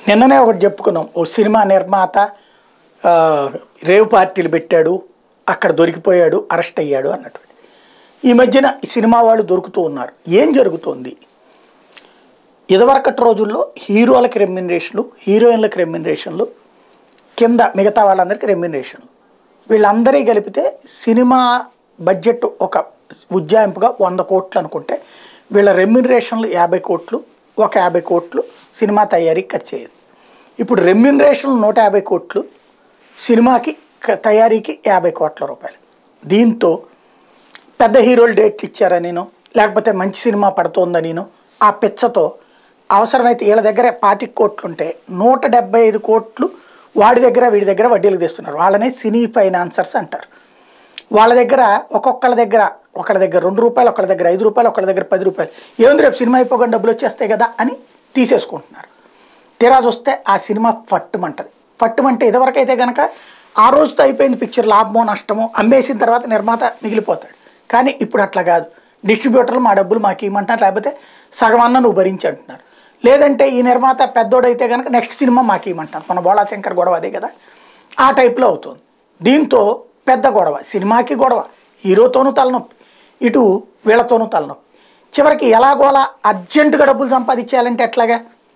నిన్ననే ఒకటి చెప్పుకున్నాం ఓ సినిమా నిర్మాత ఆ, రేవ్ పార్టీలు పెట్టాడు అక్కడ దొరికిపోయాడు అరెస్ట్ అయ్యాడు అన్నటువంటి ఈ మధ్యన ఈ సినిమా వాళ్ళు దొరుకుతూ ఉన్నారు ఏం జరుగుతోంది ఇదివరకటి రోజుల్లో హీరోలకి రెమ్యునరేషన్లు హీరోయిన్లకు రెమ్యునరేషన్లు కింద మిగతా వాళ్ళందరికీ రెమ్యునరేషన్లు వీళ్ళందరి కలిపితే సినిమా బడ్జెట్ ఒక ఉజ్జాయింపుగా వంద కోట్లు అనుకుంటే వీళ్ళ రెమ్యునరేషన్లు యాభై కోట్లు ఒక యాభై కోట్లు సినిమా తయారీకి ఖర్చు అయ్యేది ఇప్పుడు రెమ్యునరేషన్లు నూట యాభై కోట్లు సినిమాకి క- తయారీకి యాభై కోట్ల రూపాయలు దీంతో పెద్ద హీరోలు డేట్లు ఇచ్చారా నేను లేకపోతే మంచి సినిమా పడుతోందనిను ఆ పిచ్చతో అవసరమైతే వీళ్ళ దగ్గర పాతిక కోట్లు ఉంటే నూట డెబ్బై ఐదు కోట్లు వాడి దగ్గర వీడి దగ్గర వడ్డీలకు తెస్తున్నారు వాళ్ళనే సినీ ఫైనాన్సర్స్ అంటారు వాళ్ళ దగ్గర ఒక్కొక్కళ్ళ దగ్గర ఒకళ్ళ దగ్గర రెండు రూపాయలు ఒకళ్ళ దగ్గర ఐదు రూపాయలు ఒకళ్ళ దగ్గర పది రూపాయలు ఏముంది రేపు సినిమా అయిపోగానే డబ్బులు వచ్చేస్తాయి కదా అని తీసేసుకుంటున్నారు తీరా చూస్తే ఆ సినిమా పట్టుమంటది పట్టుమంటే ఇదివరకైతే కనుక ఆ రోజుతో అయిపోయింది పిక్చర్ లాభమో నష్టమో అమ్మేసిన తర్వాత నిర్మాత మిగిలిపోతాడు కానీ ఇప్పుడు అట్లా కాదు డిస్ట్రిబ్యూటర్లు మా డబ్బులు మాకు ఇవ్వమంటారు లేకపోతే సగం అన్న నువ్వు భరించి అంటున్నారు లేదంటే ఈ నిర్మాత పెద్దోడైతే కనుక నెక్స్ట్ సినిమా మాకు ఇవ్వమంటారు మన బోళా శంకర్ గొడవ అదే కదా ఆ టైప్లో అవుతుంది దీంతో పెద్ద గొడవ సినిమాకి గొడవ హీరోతోనూ తలనొప్పి ఇటు వీళ్ళతోనూ తలనొప్పి చివరికి ఎలాగోలా అర్జెంటుగా డబ్బులు సంపాదించాలంటే ఎట్లాగా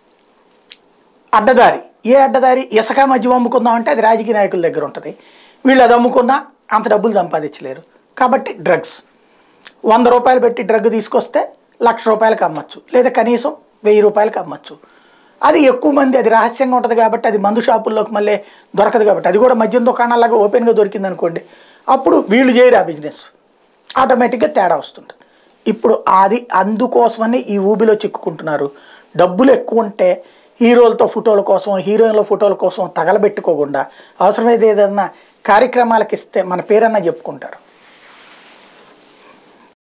అడ్డదారి ఏ అడ్డదారి ఇసుక మధ్య అమ్ముకుందాం అంటే అది రాజకీయ నాయకుల దగ్గర ఉంటుంది వీళ్ళు అది అమ్ముకున్నా అంత డబ్బులు సంపాదించలేరు కాబట్టి డ్రగ్స్ వంద రూపాయలు పెట్టి డ్రగ్ తీసుకొస్తే లక్ష రూపాయలకి అమ్మచ్చు లేదా కనీసం వెయ్యి రూపాయలకి అమ్మచ్చు అది ఎక్కువ మంది అది రహస్యంగా ఉంటుంది కాబట్టి అది మందు షాపుల్లోకి మళ్ళీ దొరకదు కాబట్టి అది కూడా మద్యం దుకాణాలాగా ఓపెన్గా దొరికింది అనుకోండి అప్పుడు వీళ్ళు చేయరు ఆ బిజినెస్ ఆటోమేటిక్గా తేడా వస్తుంటుంది ఇప్పుడు అది అందుకోసమని ఈ ఊబిలో చిక్కుకుంటున్నారు డబ్బులు ఎక్కువ ఉంటే హీరోలతో ఫోటోల కోసం హీరోయిన్ల ఫోటోల కోసం తగలబెట్టుకోకుండా అవసరమైతే ఏదన్నా కార్యక్రమాలకు ఇస్తే మన పేరన్నా చెప్పుకుంటారు